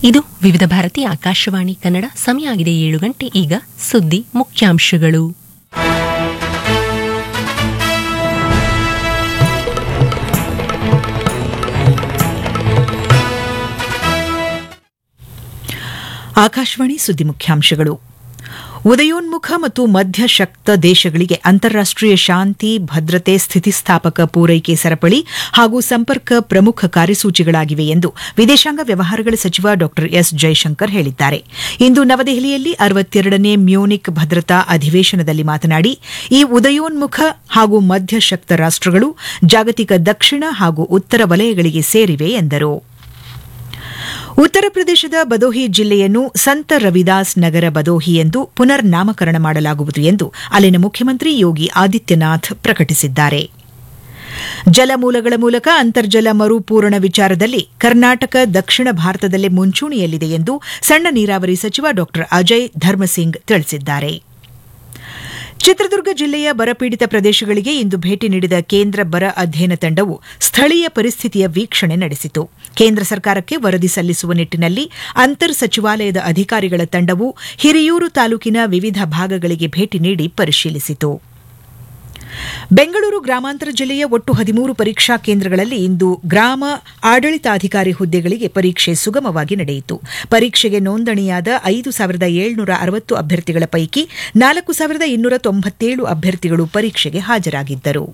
ಇದು ವಿವಿಧ ಭಾರತಿ ಆಕಾಶವಾಣಿ ಕನ್ನಡ ಸಮಯ ಆಗಿದೆ ಏಳು ಗಂಟೆ ಈಗ ಸುದ್ದಿ ಮುಖ್ಯಾಂಶಗಳು ಆಕಾಶವಾಣಿ ಸುದ್ದಿ ಮುಖ್ಯಾಂಶಗಳು ಉದಯೋನ್ಮುಖ ಮತ್ತು ಮಧ್ಯಶಕ್ತ ದೇಶಗಳಿಗೆ ಅಂತಾರಾಷ್ಟೀಯ ಶಾಂತಿ ಭದ್ರತೆ ಸ್ಥಿತಿಸ್ಥಾಪಕ ಪೂರೈಕೆ ಸರಪಳಿ ಹಾಗೂ ಸಂಪರ್ಕ ಪ್ರಮುಖ ಕಾರ್ಯಸೂಚಿಗಳಾಗಿವೆ ಎಂದು ವಿದೇಶಾಂಗ ವ್ಯವಹಾರಗಳ ಸಚಿವ ಡಾ ಎಸ್ ಜೈಶಂಕರ್ ಹೇಳಿದ್ದಾರೆ ಇಂದು ನವದೆಹಲಿಯಲ್ಲಿ ಅರವತ್ತೆರಡನೇ ಮ್ಯೂನಿಕ್ ಭದ್ರತಾ ಅಧಿವೇಶನದಲ್ಲಿ ಮಾತನಾಡಿ ಈ ಉದಯೋನ್ಮುಖ ಹಾಗೂ ಮಧ್ಯಶಕ್ತ ರಾಷ್ಟಗಳು ಜಾಗತಿಕ ದಕ್ಷಿಣ ಹಾಗೂ ಉತ್ತರ ವಲಯಗಳಿಗೆ ಸೇರಿವೆ ಎಂದರು ಉತ್ತರ ಪ್ರದೇಶದ ಬದೋಹಿ ಜಿಲ್ಲೆಯನ್ನು ಸಂತ ರವಿದಾಸ್ ನಗರ ಬದೋಹಿ ಎಂದು ಪುನರ್ ನಾಮಕರಣ ಮಾಡಲಾಗುವುದು ಎಂದು ಅಲ್ಲಿನ ಮುಖ್ಯಮಂತ್ರಿ ಯೋಗಿ ಆದಿತ್ಯನಾಥ್ ಪ್ರಕಟಿಸಿದ್ದಾರೆ ಜಲಮೂಲಗಳ ಮೂಲಕ ಅಂತರ್ಜಲ ಮರುಪೂರಣ ವಿಚಾರದಲ್ಲಿ ಕರ್ನಾಟಕ ದಕ್ಷಿಣ ಭಾರತದಲ್ಲೇ ಮುಂಚೂಣಿಯಲ್ಲಿದೆ ಎಂದು ಸಣ್ಣ ನೀರಾವರಿ ಸಚಿವ ಡಾ ಅಜಯ್ ಧರ್ಮಸಿಂಗ್ ತಿಳಿಸಿದ್ದಾರೆ ಚಿತ್ರದುರ್ಗ ಜಿಲ್ಲೆಯ ಬರಪೀಡಿತ ಪ್ರದೇಶಗಳಿಗೆ ಇಂದು ಭೇಟಿ ನೀಡಿದ ಕೇಂದ್ರ ಬರ ಅಧ್ಯಯನ ತಂಡವು ಸ್ಥಳೀಯ ಪರಿಸ್ಥಿತಿಯ ವೀಕ್ಷಣೆ ನಡೆಸಿತು ಕೇಂದ್ರ ಸರ್ಕಾರಕ್ಕೆ ವರದಿ ಸಲ್ಲಿಸುವ ನಿಟ್ಟಿನಲ್ಲಿ ಅಂತರ್ ಸಚಿವಾಲಯದ ಅಧಿಕಾರಿಗಳ ತಂಡವು ಹಿರಿಯೂರು ತಾಲೂಕಿನ ವಿವಿಧ ಭಾಗಗಳಿಗೆ ಭೇಟಿ ನೀಡಿ ಪರಿಶೀಲಿಸಿತು ಬೆಂಗಳೂರು ಗ್ರಾಮಾಂತರ ಜಿಲ್ಲೆಯ ಒಟ್ಟು ಹದಿಮೂರು ಪರೀಕ್ಷಾ ಕೇಂದ್ರಗಳಲ್ಲಿ ಇಂದು ಗ್ರಾಮ ಆಡಳಿತಾಧಿಕಾರಿ ಹುದ್ದೆಗಳಿಗೆ ಪರೀಕ್ಷೆ ಸುಗಮವಾಗಿ ನಡೆಯಿತು ಪರೀಕ್ಷೆಗೆ ನೋಂದಣಿಯಾದ ಐದು ಸಾವಿರದ ಏಳ್ನೂರ ಅರವತ್ತು ಅಭ್ಯರ್ಥಿಗಳ ಪೈಕಿ ನಾಲ್ಕು ಸಾವಿರದ ಇನ್ನೂರ ತೊಂಬತ್ತೇಳು ಅಭ್ಯರ್ಥಿಗಳು ಪರೀಕ್ಷೆಗೆ ಹಾಜರಾಗಿದ್ದರು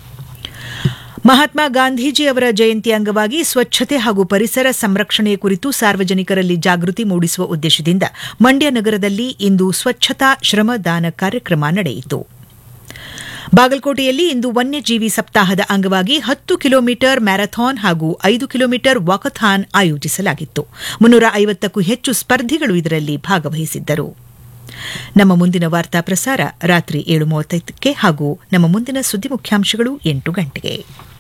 ಮಹಾತ್ಮ ಗಾಂಧೀಜಿ ಅವರ ಜಯಂತಿ ಅಂಗವಾಗಿ ಸ್ವಚ್ಛತೆ ಹಾಗೂ ಪರಿಸರ ಸಂರಕ್ಷಣೆಯ ಕುರಿತು ಸಾರ್ವಜನಿಕರಲ್ಲಿ ಜಾಗೃತಿ ಮೂಡಿಸುವ ಉದ್ದೇಶದಿಂದ ಮಂಡ್ಯ ನಗರದಲ್ಲಿ ಇಂದು ಸ್ವಚ್ಛತಾ ಶ್ರಮದಾನ ಕಾರ್ಯಕ್ರಮ ನಡೆಯಿತು ಬಾಗಲಕೋಟೆಯಲ್ಲಿ ಇಂದು ವನ್ಯಜೀವಿ ಸಪ್ತಾಹದ ಅಂಗವಾಗಿ ಹತ್ತು ಕಿಲೋಮೀಟರ್ ಮ್ಯಾರಥಾನ್ ಹಾಗೂ ಐದು ಕಿಲೋಮೀಟರ್ ವಾಕಥಾನ್ ಆಯೋಜಿಸಲಾಗಿತ್ತು ಮುನ್ನೂರ ಐವತ್ತಕ್ಕೂ ಹೆಚ್ಚು ಸ್ಪರ್ಧಿಗಳು ಇದರಲ್ಲಿ ಭಾಗವಹಿಸಿದ್ದರು ನಮ್ಮ ಮುಂದಿನ ವಾರ್ತಾ ಪ್ರಸಾರ ರಾತ್ರಿ ಏಳು ಮೂವತ್ತೈದಕ್ಕೆ ಹಾಗೂ ನಮ್ಮ ಮುಂದಿನ ಸುದ್ದಿ ಮುಖ್ಯಾಂಶಗಳು ಎಂಟು ಗಂಟೆಗೆ